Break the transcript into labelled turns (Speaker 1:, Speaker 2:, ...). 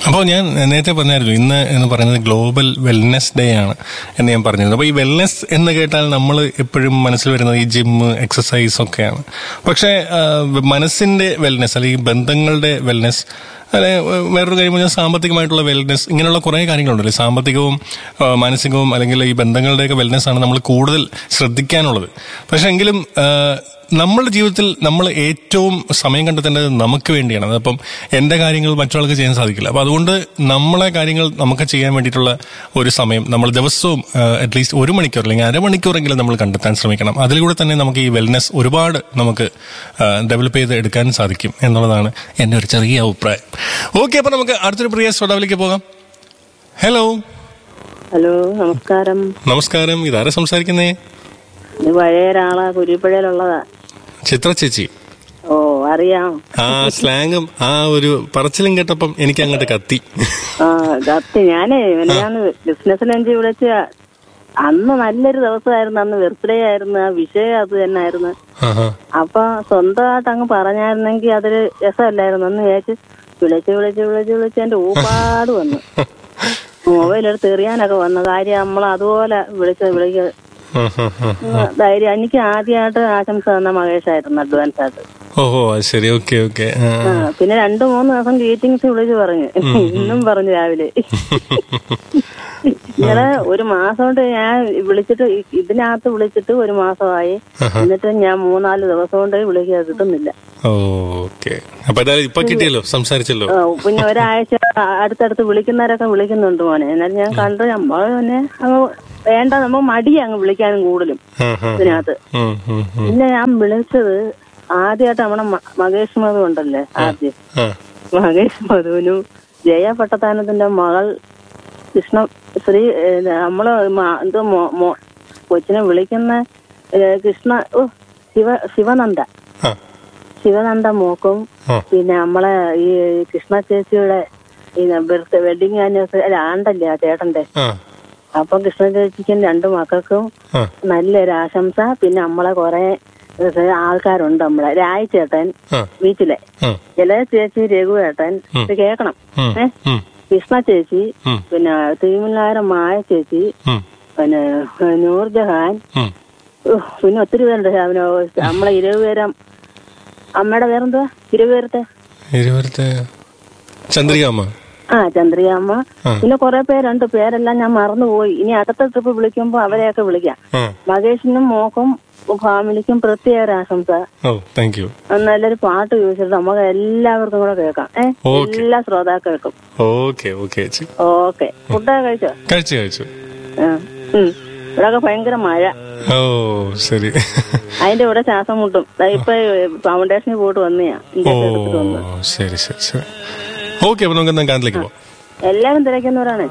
Speaker 1: അപ്പോൾ ഞാൻ നേരത്തെ പറഞ്ഞായിരുന്നു ഇന്ന് എന്ന് പറയുന്നത് ഗ്ലോബൽ വെൽനെസ് ഡേ ആണ് എന്ന് ഞാൻ പറഞ്ഞിരുന്നു അപ്പോൾ ഈ വെൽനെസ് എന്ന് കേട്ടാൽ നമ്മൾ എപ്പോഴും മനസ്സിൽ വരുന്നത് ഈ ജിമ്മ് എക്സസൈസ് ഒക്കെയാണ് പക്ഷേ ആ, മനസ്സിന്റെ വെൽനെസ് അല്ലെങ്കിൽ ബന്ധങ്ങളുടെ വെൽനെസ് അല്ലെ വേറൊരു കാര്യം പറഞ്ഞാൽ സാമ്പത്തികമായിട്ടുള്ള വെൽനെസ് ഇങ്ങനെയുള്ള കുറേ കാര്യങ്ങളുണ്ടല്ലേ സാമ്പത്തികവും ആ, മാനസികവും അല്ലെങ്കിൽ ഈ ബന്ധങ്ങളുടെയൊക്കെ വെൽനെസ് ആണ് നമ്മൾ കൂടുതൽ ശ്രദ്ധിക്കാനുള്ളത് പക്ഷെ എങ്കിലും ആ, നമ്മളുടെ ജീവിതത്തിൽ നമ്മൾ ഏറ്റവും സമയം കണ്ടെത്തേണ്ടത് നമുക്ക് വേണ്ടിയാണ് അതപ്പം എന്റെ കാര്യങ്ങൾ മറ്റൊരാൾക്ക് ചെയ്യാൻ സാധിക്കില്ല അപ്പൊ അതുകൊണ്ട് നമ്മളെ കാര്യങ്ങൾ നമുക്ക് ചെയ്യാൻ വേണ്ടിയിട്ടുള്ള ഒരു സമയം നമ്മൾ ദിവസവും അറ്റ്ലീസ്റ്റ് ഒരു മണിക്കൂർ അല്ലെങ്കിൽ അരമണിക്കൂറെങ്കിലും നമ്മൾ കണ്ടെത്താൻ ശ്രമിക്കണം അതിലൂടെ തന്നെ നമുക്ക് ഈ വെൽനെസ് ഒരുപാട് നമുക്ക് ഡെവലപ്പ് ചെയ്ത് എടുക്കാൻ സാധിക്കും എന്നുള്ളതാണ് എന്റെ ഒരു ചെറിയ അഭിപ്രായം ഓക്കെ അപ്പൊ നമുക്ക് അടുത്തൊരു പ്രിയ ശ്രോതാവിലേക്ക് പോകാം ഹലോ
Speaker 2: ഹലോ നമസ്കാരം
Speaker 1: നമസ്കാരം ഇതാരാ സംസാരിക്കുന്നേ
Speaker 2: ഇത് പഴയ ഒരാളാ കുരിപ്പുഴയിലുള്ളതാ
Speaker 1: ചിത്ര ചേച്ചി
Speaker 2: ഓ അറിയാം
Speaker 1: ആ സ്ലാങ്ങും ആ ഒരു പറച്ചിലും കേട്ടപ്പം എനിക്ക് അങ്ങോട്ട് കത്തി
Speaker 2: ആ കത്തി ഞാനേ ഞാൻ ബിസിനസ് ലഞ്ച് വിളിച്ച അന്ന് നല്ലൊരു ദിവസമായിരുന്നു അന്ന് ബർത്ത്ഡേ ആയിരുന്നു ആ വിഷയം അത് തന്നെ ആയിരുന്നു
Speaker 1: ആഹാ.
Speaker 2: അപ്പൊ സ്വന്തമായിട്ട് അങ്ങ് പറഞ്ഞായിരുന്നെങ്കിൽ അതൊരു രസമല്ലായിരുന്നു എന്ന് വിചാരിച്ച് വിളിച്ച് വിളിച്ച് വിളിച്ച് വിളിച്ച് എന്റെ ഊപ്പാട് വന്നു മൊബൈൽ എടുത്ത് എറിയാനൊക്കെ വന്നു കാര്യം നമ്മൾ അതുപോലെ വിളിച്ച് വിളിക്ക
Speaker 1: ആഹാ, ആഹാ.
Speaker 2: ധൈര്യം എനിക്ക് ആദ്യമായിട്ട് ആശംസ തന്ന മഹേഷായിരുന്നു അഡ്വാൻസ് ആയിട്ട്
Speaker 1: ഓഹോ അത് ശരി ഓക്കെ ഓക്കെ
Speaker 2: ആ, പിന്നെ രണ്ടു മൂന്ന് ദിവസം ഗീറ്റിംഗ്സ് വിളിച്ച് പറഞ്ഞു ഇന്നും പറഞ്ഞു രാവിലെ ഇങ്ങനെ ഒരു മാസം കൊണ്ട് ഞാൻ വിളിച്ചിട്ട് ഇ- ഇതിനകത്ത് വിളിച്ചിട്ട് ഒരു മാസമായി എന്നിട്ട് ഞാൻ മൂന്നാല് ദിവസം കൊണ്ട് വിളിക്കുക കിട്ടുന്നില്ല
Speaker 1: ഓക്കെ അപ്പൊ എന്തായാലും ഇപ്പൊ കിട്ടിയല്ലോ സംസാരിച്ചല്ലോ
Speaker 2: ആ, പിന്നെ ഒരാഴ്ച അടുത്തടുത്ത് വിളിക്കുന്നവരൊക്കെ വിളിക്കുന്നുണ്ട് മോനെ എന്നാലും ഞാൻ കണ്ടു നമ്മൾ പിന്നെ അങ്ങ് വേണ്ട നമുക്ക് മടി അങ്ങ് വിളിക്കാനും കൂടുതലും
Speaker 1: ആഹാ.
Speaker 2: ഇതിനകത്ത്
Speaker 1: ഉം, ഉം, ഉം.
Speaker 2: പിന്നെ ഞാൻ വിളിച്ചത് ആദ്യമായിട്ട് നമ്മുടെ മ- മകേഷ് മധു ഉണ്ടല്ലേ ആദ്യം
Speaker 1: ആ.
Speaker 2: മകേഷ് മധുവിനും ജയ പട്ടത്താനത്തിന്റെ മകൾ കൃഷ്ണ ശ്രീ ഏ, നമ്മള് മ- എന്തോ മോ- മോ- കൊച്ചിനെ വിളിക്കുന്ന ഏ, കൃഷ്ണ ഓ ശിവ ശിവനന്ദ
Speaker 1: ആ.
Speaker 2: ശിവനന്ദ മോക്കും
Speaker 1: ആ.
Speaker 2: പിന്നെ നമ്മളെ ഈ കൃഷ്ണ ചേച്ചിയുടെ ഈ ബർത്ത് വെഡിങ് ആനിവേഴ്സറി അല്ല ആണ്ടല്ലേ ആ ചേട്ടന്റെ
Speaker 1: ആ.
Speaker 2: അപ്പൊ കൃഷ്ണ ചേച്ചിക്കും രണ്ടു മക്കൾക്കും
Speaker 1: ആ.
Speaker 2: നല്ലൊരു ആശംസ പിന്നെ നമ്മളെ കുറെ ആൾക്കാരുണ്ട് നമ്മളെ രായ് ചേട്ടൻ
Speaker 1: ആ.
Speaker 2: വീട്ടിലെ
Speaker 1: ഉം,
Speaker 2: ഇളയ ചേച്ചി രഘുവേട്ടൻ ഇത് കേക്കണം
Speaker 1: ഉം,
Speaker 2: ഏ
Speaker 1: ഉം,
Speaker 2: കൃഷ്ണ ചേച്ചി
Speaker 1: ഉം.
Speaker 2: പിന്നെ തിരുമലാരം മായ ചേച്ചി
Speaker 1: ഉം,
Speaker 2: പിന്നെ നൂർജഹാൻ
Speaker 1: ഉം.
Speaker 2: ഉഹ്, പിന്നെ ഒത്തിരി പേരുണ്ട് അവന് നമ്മളെ ഇരുപേരം അമ്മയുടെ പേരെന്തുവാ ഇരുപേരത്തെ
Speaker 1: ഇരുപത്തെ ചന്ദ്രികാമ്മ
Speaker 2: ആ ചന്ദ്രികാമ്മ
Speaker 1: ആ.
Speaker 2: പിന്നെ കുറെ പേരുണ്ട് പേരെല്ലാം ഞാൻ മറന്നുപോയി ഇനി അടുത്ത ട്രിപ്പ് വിളിക്കുമ്പോ അവരെയൊക്കെ വിളിക്കാം
Speaker 1: ആ
Speaker 2: മകേഷിനും മോക്കും ഫാമിലിക്കും പ്രത്യേക ഒരു ആശംസ
Speaker 1: ഓ താങ്ക് യു
Speaker 2: നല്ലൊരു പാട്ട് ചോദിച്ചിട്ട് നമുക്ക് എല്ലാവർക്കും കൂടെ കേൾക്കാം ഏഹ്
Speaker 1: ഓക്കേ.
Speaker 2: എല്ലാ ശ്രോതാക്കൾക്കും
Speaker 1: ഓക്കെ ഓക്കെ ചേച്ചി
Speaker 2: ഓക്കെ ഫുഡൊക്കെ കഴിച്ചോ
Speaker 1: കഴിച്ചു കഴിച്ചു
Speaker 2: ആ. ഉം. ഇവിടൊക്കെ ഭയങ്കര മഴ
Speaker 1: ഓ ശരി
Speaker 2: അതിന്റെ കൂടെ ശ്വാസം മുട്ടും ദാ ഇപ്പൊ ഫൗണ്ടേഷനിൽ പോയിട്ട് വന്നെയാ
Speaker 1: ഓ
Speaker 2: ഇഞ്ചക്ഷൻ എടുത്തിട്ട് വന്നു
Speaker 1: ശരി ശരി ശരി ഓക്കെ അപ്പൊ നമുക്ക് എന്താ ഗാനത്തിലേക്ക് പോവാം
Speaker 2: എല്ലാരും തിരക്കുന്നവരാണ്